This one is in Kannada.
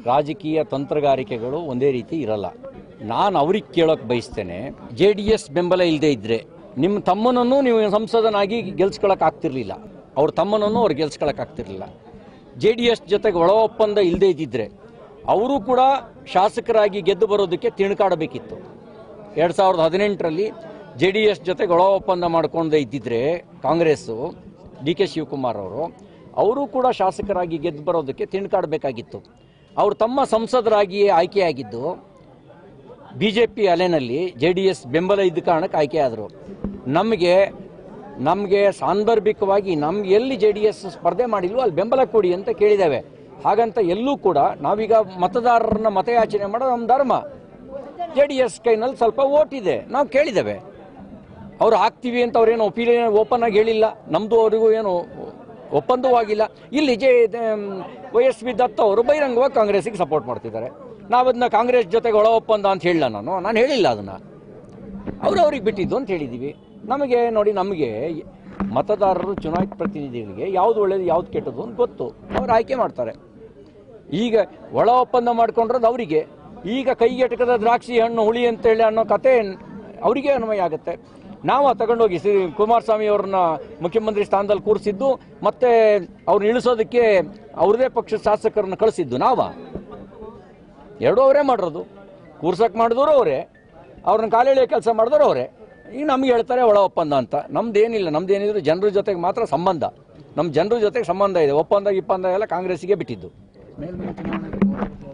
ರಾಜಕೀಯ ತಂತ್ರಗಾರಿಕೆಗಳು ಒಂದೇ ರೀತಿ ಇರಲ್ಲ ನಾನು ಅವ್ರಿಗೆ ಕೇಳೋಕೆ ಬಯಸ್ತೇನೆ ಜೆ ಡಿ ಎಸ್ ಬೆಂಬಲ ಇಲ್ಲದೆ ಇದ್ದರೆ ನಿಮ್ಮ ತಮ್ಮನನ್ನು ನೀವು ಸಂಸದನಾಗಿ ಗೆಲ್ಸ್ಕೊಳಕ್ ಆಗ್ತಿರ್ಲಿಲ್ಲ ಅವ್ರ ತಮ್ಮನನ್ನು ಅವ್ರು ಗೆಲ್ಸ್ಕೊಳಕ್ ಆಗ್ತಿರ್ಲಿಲ್ಲ ಜೆ ಡಿ ಎಸ್ ಜೊತೆಗೆ ಒಳ ಒಪ್ಪಂದ ಇಲ್ಲದೆ ಇದ್ದಿದ್ರೆ ಅವರು ಕೂಡ ಶಾಸಕರಾಗಿ ಗೆದ್ದು ಬರೋದಕ್ಕೆ ತಿಣುಕಾಡಬೇಕಿತ್ತು ಎರಡು ಸಾವಿರದ ಹದಿನೆಂಟರಲ್ಲಿ ಜೆ ಡಿ ಎಸ್ ಜೊತೆಗೆ ಒಳ ಒಪ್ಪಂದ ಮಾಡ್ಕೊಂಡೇ ಇದ್ದಿದ್ರೆ ಕಾಂಗ್ರೆಸ್ಸು ಡಿ ಕೆ ಶಿವಕುಮಾರ್ ಅವರು ಅವರು ಕೂಡ ಶಾಸಕರಾಗಿ ಗೆದ್ದು ಬರೋದಕ್ಕೆ ತಿಣುಕಾಡಬೇಕಾಗಿತ್ತು ಅವರು ತಮ್ಮ ಸಂಸದರಾಗಿಯೇ ಆಯ್ಕೆಯಾಗಿದ್ದು ಬಿ ಜೆ ಪಿ ಅಲೆನಲ್ಲಿ ಜೆ ಡಿ ಎಸ್ ಬೆಂಬಲ ಇದ್ದ ಕಾರಣಕ್ಕೆ ಆಯ್ಕೆಯಾದರು ನಮಗೆ ನಮಗೆ ಸಾಂದರ್ಭಿಕವಾಗಿ ನಮ್ಗೆ ಎಲ್ಲಿ ಜೆ ಡಿ ಎಸ್ ಸ್ಪರ್ಧೆ ಮಾಡಿಲ್ವೋ ಅಲ್ಲಿ ಬೆಂಬಲ ಕೊಡಿ ಅಂತ ಕೇಳಿದ್ದೇವೆ ಹಾಗಂತ ಎಲ್ಲೂ ಕೂಡ ನಾವೀಗ ಮತದಾರರನ್ನ ಮತಯಾಚನೆ ಮಾಡೋದು ನಮ್ಮ ಧರ್ಮ ಜೆ ಡಿ ಎಸ್ ಕೈನಲ್ಲಿ ಸ್ವಲ್ಪ ಓಟ್ ಇದೆ ನಾವು ಕೇಳಿದ್ದೇವೆ ಅವ್ರು ಹಾಕ್ತೀವಿ ಅಂತ ಅವ್ರೇನು ಒಪಿನಿಯನ್ ಓಪನ್ ಆಗಿ ಹೇಳಿಲ್ಲ ನಮ್ಮದು ಅವರಿಗೂ ಏನು ಒಪ್ಪಂದವೂ ಆಗಿಲ್ಲ ಇಲ್ಲಿ J Y S V Datta ಅವರು ಬಹಿರಂಗವಾಗಿ ಕಾಂಗ್ರೆಸ್ಸಿಗೆ ಸಪೋರ್ಟ್ ಮಾಡ್ತಿದ್ದಾರೆ ನಾವು ಅದನ್ನ ಕಾಂಗ್ರೆಸ್ ಜೊತೆಗೆ ಒಳ ಒಪ್ಪಂದ ಅಂತ ಹೇಳಿಲ್ಲ ನಾನು ನಾನು ಹೇಳಿಲ್ಲ ಅದನ್ನು ಅವರು ಅವ್ರಿಗೆ ಬಿಟ್ಟಿದ್ದು ಅಂತ ಹೇಳಿದ್ದೀವಿ ನಮಗೆ ನೋಡಿ ನಮಗೆ ಮತದಾರರು ಚುನಾಯಿತ ಪ್ರತಿನಿಧಿಗಳಿಗೆ ಯಾವ್ದು ಒಳ್ಳೇದು ಯಾವ್ದು ಕೆಟ್ಟದ್ದು ಅಂತ ಗೊತ್ತು ಅವ್ರು ಆಯ್ಕೆ ಮಾಡ್ತಾರೆ ಈಗ ಒಳ ಒಪ್ಪಂದ ಮಾಡ್ಕೊಂಡ್ರದ್ದು ಅವರಿಗೆ ಈಗ ಕೈಗೆಟಕದ ದ್ರಾಕ್ಷಿ ಹಣ್ಣು ಹುಳಿ ಅಂತೇಳಿ ಅನ್ನೋ ಕತೆ ಅವರಿಗೆ ಅನ್ವಯ ಆಗುತ್ತೆ ನಾವು ತಗೊಂಡೋಗಿ ಶ್ರೀ ಕುಮಾರಸ್ವಾಮಿ ಅವ್ರನ್ನ ಮುಖ್ಯಮಂತ್ರಿ ಸ್ಥಾನದಲ್ಲಿ ಕೂರಿಸಿದ್ದು ಮತ್ತೆ ಅವ್ರನ್ನ ಇಳಿಸೋದಕ್ಕೆ ಅವ್ರದೇ ಪಕ್ಷದ ಶಾಸಕರನ್ನ ಕಳಿಸಿದ್ದು ನಾವ ಎರಡೂ ಅವರೇ ಮಾಡಿರೋದು ಕೂರ್ಸಕ್ಕೆ ಮಾಡಿದವರು ಅವರೇ ಅವ್ರನ್ನ ಕಾಲೆಳೆಯೋ ಕೆಲಸ ಮಾಡಿದವರು ಅವರೇ ಈಗ ನಮ್ಗೆ ಹೇಳ್ತಾರೆ ಒಳ ಒಪ್ಪಂದ ಅಂತ ನಮ್ದೇನಿಲ್ಲ ನಮ್ದೇನಿದ್ರು ಜನರ ಜೊತೆಗೆ ಮಾತ್ರ ಸಂಬಂಧ ನಮ್ಮ ಜನರ ಜೊತೆಗೆ ಸಂಬಂಧ ಇದೆ ಒಪ್ಪಂದ ಗಿಪ್ಪಂದ ಎಲ್ಲ ಕಾಂಗ್ರೆಸ್ಸಿಗೆ ಬಿಟ್ಟಿದ್ದು ಮೇಲ್ಮನೆ ಚುನಾವಣೆಗೆ